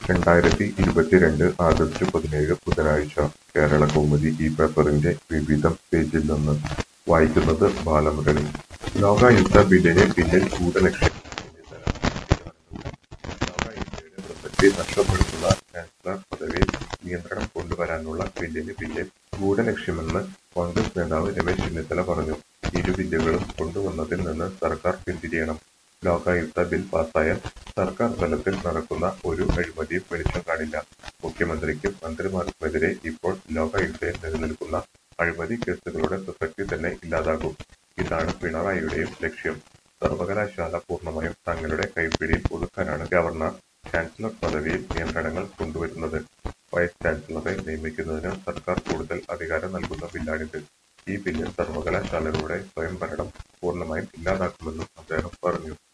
രണ്ടായിരത്തി ഇരുപത്തിരണ്ട് ആഗസ്റ്റ് പതിനേഴ് ബുധനാഴ്ച കേരളകൗമുദി ഈ പേപ്പറിന്റെ വിവിധം പേജിൽ നിന്ന് വായിക്കുന്നത് ബാലമുരളി ലോകായുക്ത ബില്ലിന് പിന്നിൽ ഗൂഢലക്ഷ്യം ലോകായുക്തയുടെ പ്രസക്തി നഷ്ടപ്പെടുത്തുന്ന ചാൻസലർ പദവിയിൽ നിയന്ത്രണം കൊണ്ടുവരാനുള്ള ബില്ലിന് പിന്നിൽ ഗൂഢലക്ഷ്യമെന്ന് കോൺഗ്രസ് നേതാവ് രമേശ് ചെന്നിത്തല പറഞ്ഞു ഇരു ബില്ലുകളും കൊണ്ടുവന്നതിൽ നിന്ന് സർക്കാർ പിന്തിരിയണം ലോകായുക്ത ബിൽ പാസായാൽ സർക്കാർ തലത്തിൽ നടക്കുന്ന ഒരു അഴിമതിയും വെളിച്ചം കാണില്ല മുഖ്യമന്ത്രിക്കും മന്ത്രിമാർക്കുമെതിരെ ഇപ്പോൾ ലോകായുക്തയിൽ നിലനിൽക്കുന്ന അഴിമതി കേസുകളുടെ പ്രസക്തി തന്നെ ഇല്ലാതാകും ഇതാണ് പിണറായിയുടെയും ലക്ഷ്യം സർവകലാശാല പൂർണ്ണമായും തങ്ങളുടെ കൈപ്പിടിയിൽ ഒതുക്കാനാണ് ഗവർണർ ചാൻസലർ പദവിയിൽ നിയന്ത്രണങ്ങൾ കൊണ്ടുവരുന്നത് വൈസ് ചാൻസലറെ നിയമിക്കുന്നതിന് സർക്കാർ കൂടുതൽ അധികാരം നൽകുന്ന ബില്ലാണിത് ഈ ബില്ല് സർവകലാശാലകളുടെ സ്വയംഭരണം പൂർണ്ണമായും ഇല്ലാതാക്കുമെന്നും അദ്ദേഹം പറഞ്ഞു